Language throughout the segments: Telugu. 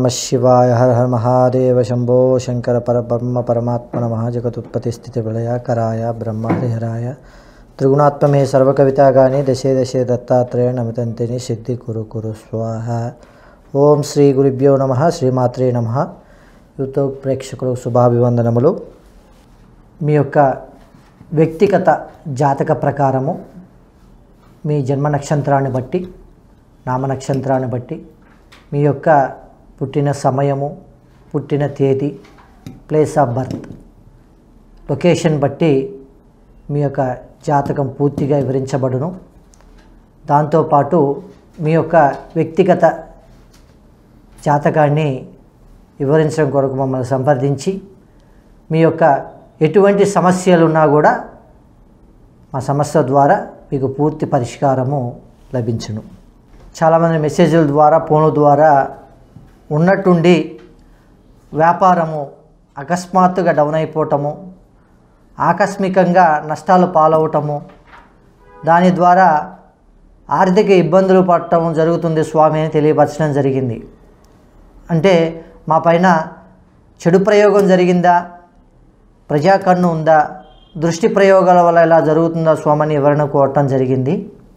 శివాయ హర హర మహాదేవ శంభో శంకర పరబ్రహ్మ పరమాత్మ నమ జగతుత్పత్తి స్థితి ప్రళయాకరాయ బ్రహ్మ హరిహరాయ త్రిగుణాత్మమే సర్వకవితాగాని దశే దశే దత్తాత్రేయ నమితంతిని సిద్ధి కురు కురు స్వాహ ఓం శ్రీ గురుభ్యో నమ శ్రీమాత్రే నమ యూట్యూబ్ ప్రేక్షకులు శుభాభివందనములు మీ యొక్క వ్యక్తిగత జాతక ప్రకారము మీ జన్మ నక్షత్రాన్ని బట్టి నామ నక్షత్రాన్ని బట్టి మీ యొక్క పుట్టిన సమయము పుట్టిన తేదీ ప్లేస్ ఆఫ్ బర్త్ లొకేషన్ బట్టి మీ యొక్క జాతకం పూర్తిగా వివరించబడును దాంతోపాటు మీ యొక్క వ్యక్తిగత జాతకాన్ని వివరించడం కొరకు మమ్మల్ని సంప్రదించి మీ యొక్క ఎటువంటి సమస్యలు ఉన్నా కూడా మా సమస్య ద్వారా మీకు పూర్తి పరిష్కారము లభించును చాలామంది మెసేజ్ల ద్వారా ఫోన్ ద్వారా ఉన్నట్టుండి వ్యాపారము అకస్మాత్తుగా డౌన్ అయిపోవటము ఆకస్మికంగా నష్టాలు పాలవటము దాని ద్వారా ఆర్థిక ఇబ్బందులు పడటం జరుగుతుంది స్వామి అని తెలియపరచడం జరిగింది అంటే మా పైన చెడు ప్రయోగం జరిగిందా ప్రజా కన్ను ఉందా దృష్టి ప్రయోగాల వల్ల ఇలా జరుగుతుందా స్వామిని వివరణ కోరటం జరిగింది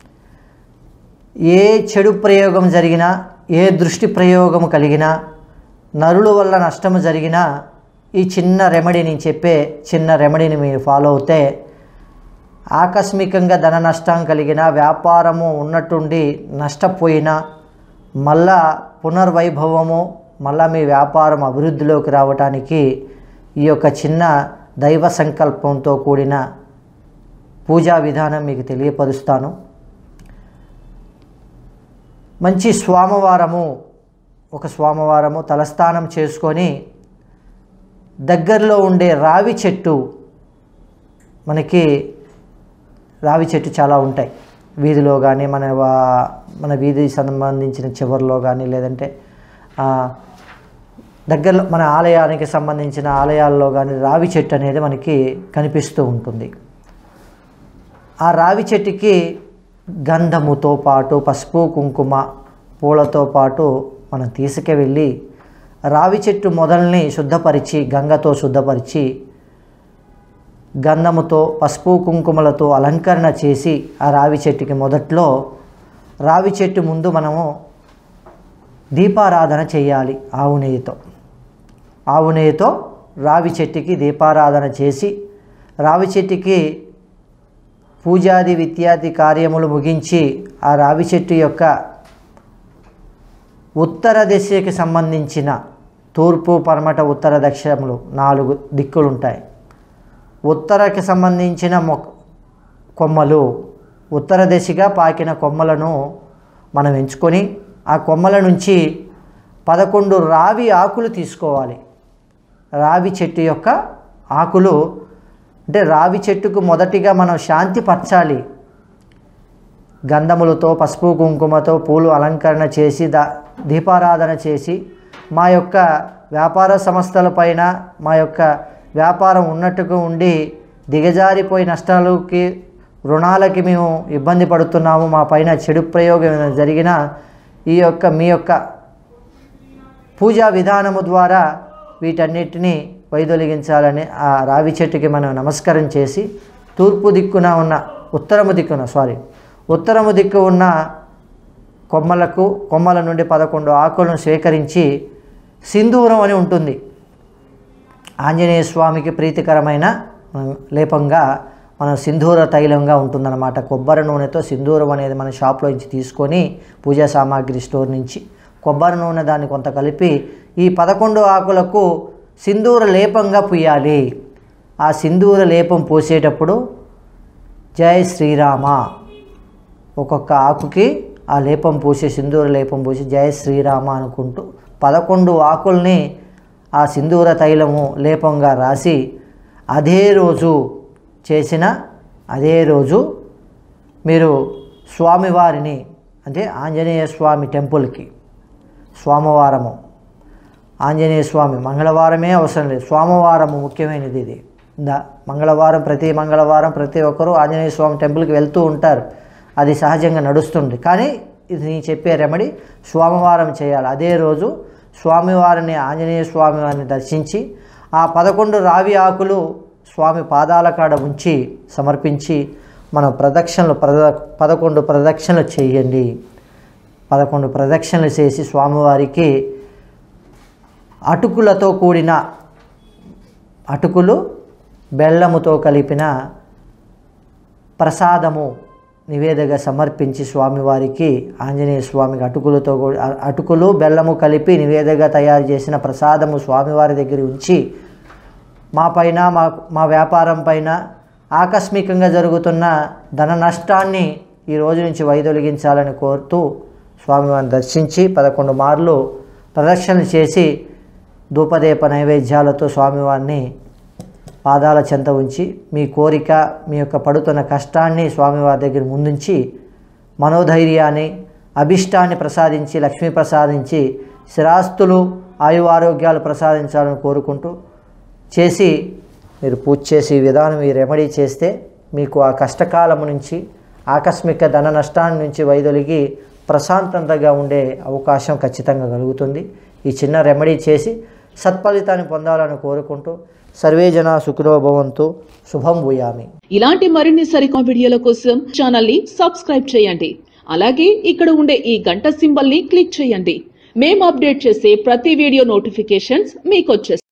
ఏ చెడు ప్రయోగం జరిగినా ఏ దృష్టి ప్రయోగం కలిగినా నరుల వల్ల నష్టము జరిగినా ఈ చిన్న రెమెడీ నేను చెప్పే చిన్న రెమెడీని మీరు ఫాలో అవుతే ఆకస్మికంగా ధన నష్టం కలిగిన వ్యాపారము ఉన్నట్టుండి నష్టపోయినా మళ్ళా పునర్వైభవము మళ్ళా మీ వ్యాపారం అభివృద్ధిలోకి రావటానికి ఈ యొక్క చిన్న దైవ సంకల్పంతో కూడిన పూజా విధానం మీకు తెలియపరుస్తాను మంచి స్వామవారము ఒక స్వామవారము తలస్నానం చేసుకొని దగ్గరలో ఉండే రావి చెట్టు మనకి రావి చెట్టు చాలా ఉంటాయి వీధిలో కానీ మన వా- మన వీధి సంబంధించిన చివరిలో కానీ లేదంటే ఆ, దగ్గరలో మన ఆలయానికి సంబంధించిన ఆలయాల్లో కానీ రావి చెట్టు అనేది మనకి కనిపిస్తూ ఉంటుంది ఆ రావి చెట్టుకి గంధముతో పాటు పసుపు కుంకుమ పూలతో పాటు మనం తీసుకువెళ్ళి రావి చెట్టు మొదల్ని శుద్ధపరిచి గంగతో శుద్ధపరిచి గంధముతో పసుపు కుంకుమలతో అలంకరణ చేసి ఆ రావి చెట్టుకి మొదట్లో రావి చెట్టు ముందు మనము దీపారాధన చేయాలి ఆవు నెయ్యితో ఆవు నెయ్యితో రావి చెట్టుకి దీపారాధన చేసి రావి చెట్టుకి పూజాది విద్యాది కార్యములు ముగించి ఆ రావి చెట్టు యొక్క ఉత్తర దిశకి సంబంధించిన తూర్పు పరమట ఉత్తర దక్షిణములు నాలుగు దిక్కులు ఉంటాయి ఉత్తరకి సంబంధించిన మొ కొమ్మలు ఉత్తర దిశగా పాకిన కొమ్మలను మనం ఎంచుకొని ఆ కొమ్మల నుంచి పదకొండు రావి ఆకులు తీసుకోవాలి రావి చెట్టు యొక్క ఆకులు అంటే రావి చెట్టుకు మొదటిగా మనం శాంతి పరచాలి గంధములతో పసుపు కుంకుమతో పూలు అలంకరణ చేసి దా దీపారాధన చేసి మా యొక్క వ్యాపార సంస్థలపైన మా యొక్క వ్యాపారం ఉన్నట్టుగా ఉండి దిగజారిపోయి నష్టాలకి రుణాలకి మేము ఇబ్బంది పడుతున్నాము మా పైన చెడు ప్రయోగం ఏమైనా జరిగినా ఈ యొక్క మీ యొక్క పూజా విధానము ద్వారా వీటన్నిటిని వైదొలిగించాలని ఆ రావి చెట్టుకి మనం నమస్కారం చేసి తూర్పు దిక్కున ఉన్న ఉత్తరము దిక్కున సారీ ఉత్తరము దిక్కు ఉన్న కొమ్మలకు కొమ్మల నుండి పదకొండు ఆకులను స్వీకరించి సింధూరం అని ఉంటుంది ఆంజనేయ స్వామికి ప్రీతికరమైన ఉమ్, లేపంగా మనం సింధూర తైలంగా ఉంటుందన్నమాట కొబ్బరి నూనెతో సింధూరం అనేది మన షాప్లో నుంచి తీసుకొని పూజా సామాగ్రి స్టోర్ నుంచి కొబ్బరి నూనె దాన్ని కొంత కలిపి ఈ పదకొండు ఆకులకు సింధూర లేపంగా పుయ్యాలి ఆ సింధూర లేపం పూసేటప్పుడు జై శ్రీరామ ఒక్కొక్క ఆకుకి ఆ లేపం పూసి సింధూర లేపం పూసి జయ శ్రీరామ అనుకుంటూ పదకొండు ఆకుల్ని ఆ సింధూర తైలము లేపంగా రాసి అదే రోజు చేసిన అదే రోజు మీరు స్వామివారిని అంటే ఆంజనేయ స్వామి టెంపుల్కి సోమవారము ఆంజనేయ స్వామి మంగళవారమే అవసరం లేదు సోమవారము ముఖ్యమైనది ఇది దా మంగళవారం ప్రతి మంగళవారం ప్రతి ఒక్కరూ ఆంజనేయ స్వామి టెంపుల్కి వెళ్తూ ఉంటారు అది సహజంగా నడుస్తుంది కానీ ఇది నేను చెప్పే రెమెడీ సోమవారం చేయాలి అదే రోజు స్వామివారిని ఆంజనేయ స్వామి వారిని దర్శించి ఆ పదకొండు రావి ఆకులు స్వామి పాదాల కాడ ఉంచి సమర్పించి మన ప్రదక్షిణలు ప్రద పదకొండు ప్రదక్షిణలు చేయండి పదకొండు ప్రదక్షిణలు చేసి స్వామివారికి అటుకులతో కూడిన అటుకులు బెల్లముతో కలిపిన ప్రసాదము నివేదగా సమర్పించి స్వామివారికి ఆంజనేయ స్వామికి అటుకులతో కూ- అ- అటుకులు బెల్లము కలిపి నివేదగా తయారు చేసిన ప్రసాదము స్వామివారి దగ్గర ఉంచి మా పైన మా మా వ్యాపారం పైన ఆకస్మికంగా జరుగుతున్న ధన నష్టాన్ని ఈ రోజు నుంచి వైదొలిగించాలని కోరుతూ స్వామివారిని దర్శించి పదకొండు మార్లు ప్రదక్షిణలు చేసి ధూపదీప నైవేద్యాలతో స్వామివారిని పాదాల చెంత ఉంచి మీ కోరిక మీ యొక్క పడుతున్న కష్టాన్ని స్వామివారి దగ్గర ముందుంచి మనోధైర్యాన్ని అభిష్టాన్ని ప్రసాదించి లక్ష్మీ ప్రసాదించి స్థిరాస్తులు ఆయు ఆరోగ్యాలు ప్రసాదించాలని కోరుకుంటూ చేసి మీరు పూజ చేసి ఈ విధానం ఈ రెమెడీ చేస్తే మీకు ఆ కష్టకాలము నుంచి ఆకస్మిక ధన నష్టాన్ని నుంచి వైదొలిగి ప్రశాంతంగా ఉండే అవకాశం ఖచ్చితంగా కలుగుతుంది ఈ చిన్న రెమెడీ చేసి సత్ఫలితాన్ని పొందాలని కోరుకుంటూ సర్వే జన సుఖినో భవంతు శుభం భూయామి ఇలాంటి మరిన్ని సరికొత్త వీడియోల కోసం ఛానల్ ని సబ్స్క్రైబ్ చేయండి అలాగే ఇక్కడ ఉండే ఈ గంట సింబల్ ని క్లిక్ చేయండి మేము అప్డేట్ చేసే ప్రతి వీడియో నోటిఫికేషన్స్ మీకు వచ్చేస్తాయి